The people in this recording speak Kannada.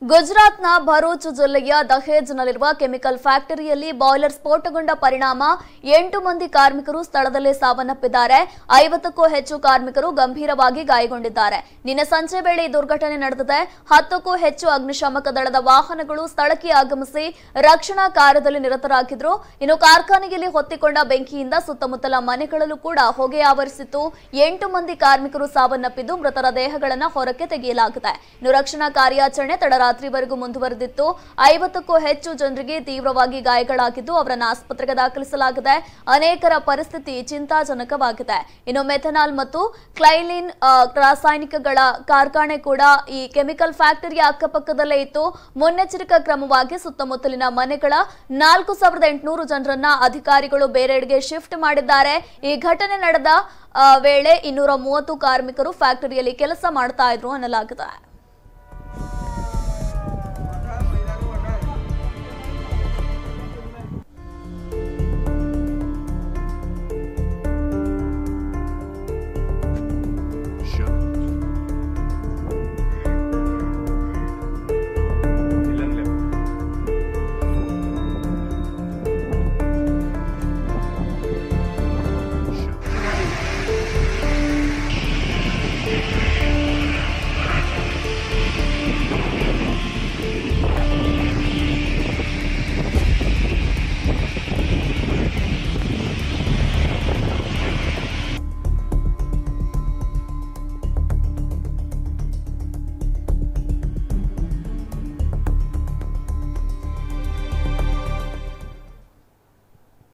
ಗುಜರಾತ್ನ ಭರೂಚ್ ಜಿಲ್ಲೆಯ ದಹೇಜ್ನಲ್ಲಿರುವ ಕೆಮಿಕಲ್ ಫ್ಯಾಕ್ಟರಿಯಲ್ಲಿ ಬಾಯ್ಲರ್ ಸ್ಫೋಟಗೊಂಡ ಪರಿಣಾಮ ಎಂಟು ಮಂದಿ ಕಾರ್ಮಿಕರು ಸ್ಥಳದಲ್ಲೇ ಸಾವನ್ನಪ್ಪಿದ್ದಾರೆ ಐವತ್ತಕ್ಕೂ ಹೆಚ್ಚು ಕಾರ್ಮಿಕರು ಗಂಭೀರವಾಗಿ ಗಾಯಗೊಂಡಿದ್ದಾರೆ ನಿನ್ನೆ ಸಂಜೆ ವೇಳೆ ಈ ದುರ್ಘಟನೆ ನಡೆದಿದೆ ಹತ್ತಕ್ಕೂ ಹೆಚ್ಚು ಅಗ್ನಿಶಾಮಕ ದಳದ ವಾಹನಗಳು ಸ್ಥಳಕ್ಕೆ ಆಗಮಿಸಿ ರಕ್ಷಣಾ ಕಾರ್ಯದಲ್ಲಿ ನಿರತರಾಗಿದ್ರು ಇನ್ನು ಕಾರ್ಖಾನೆಯಲ್ಲಿ ಹೊತ್ತಿಕೊಂಡ ಬೆಂಕಿಯಿಂದ ಸುತ್ತಮುತ್ತಲ ಮನೆಗಳಲ್ಲೂ ಕೂಡ ಹೊಗೆ ಆವರಿಸಿತ್ತು ಎಂಟು ಮಂದಿ ಕಾರ್ಮಿಕರು ಸಾವನ್ನಪ್ಪಿದ್ದು ಮೃತರ ದೇಹಗಳನ್ನು ಹೊರಕ್ಕೆ ತೆಗೆಯಲಾಗಿದೆ ಇನ್ನು ರಕ್ಷಣಾ ಕಾರ್ಯಾಚರಣೆ ತಡರಾತ್ರಿವರೆಗೂ ಮುಂದುವರೆದಿತ್ತು ಐವತ್ತಕ್ಕೂ ಹೆಚ್ಚು ಜನರಿಗೆ ತೀವ್ರವಾಗಿ ಗಾಯಗಳಾಗಿದ್ದು ಅವರನ್ನು ಆಸ್ಪತ್ರೆಗೆ ದಾಖಲಿಸಲಾಗಿದೆ ಅನೇಕರ ಪರಿಸ್ಥಿತಿ ಚಿಂತಾಜನಕವಾಗಿದೆ ಇನ್ನು ಮೆಥನಾಲ್ ಮತ್ತು ಕ್ಲೈಲಿನ್ ಆ, ರಾಸಾಯನಿಕಗಳ ಕಾರ್ಖಾನೆ ಕೂಡ ಈ ಕೆಮಿಕಲ್ ಫ್ಯಾಕ್ಟರಿಯ ಅಕ್ಕಪಕ್ಕದಲ್ಲೇ ಇತ್ತು ಮುನ್ನೆಚ್ಚರಿಕಾ ಕ್ರಮವಾಗಿ ಸುತ್ತಮುತ್ತಲಿನ ಮನೆಗಳ ನಾಲ್ಕು ಸಾವಿರದ ಎಂಟುನೂರು ಜನರನ್ನ ಅಧಿಕಾರಿಗಳು ಬೇರೆಡೆಗೆ ಶಿಫ್ಟ್ ಮಾಡಿದ್ದಾರೆ ಈ ಘಟನೆ ನಡೆದ ಆ, ವೇಳೆ ಇನ್ನೂರ ಮೂವತ್ತು ಕಾರ್ಮಿಕರು ಫ್ಯಾಕ್ಟರಿಯಲ್ಲಿ ಕೆಲಸ ಮಾಡ್ತಾ ಇದ್ರು ಅನ್ನಲಾಗಿದೆ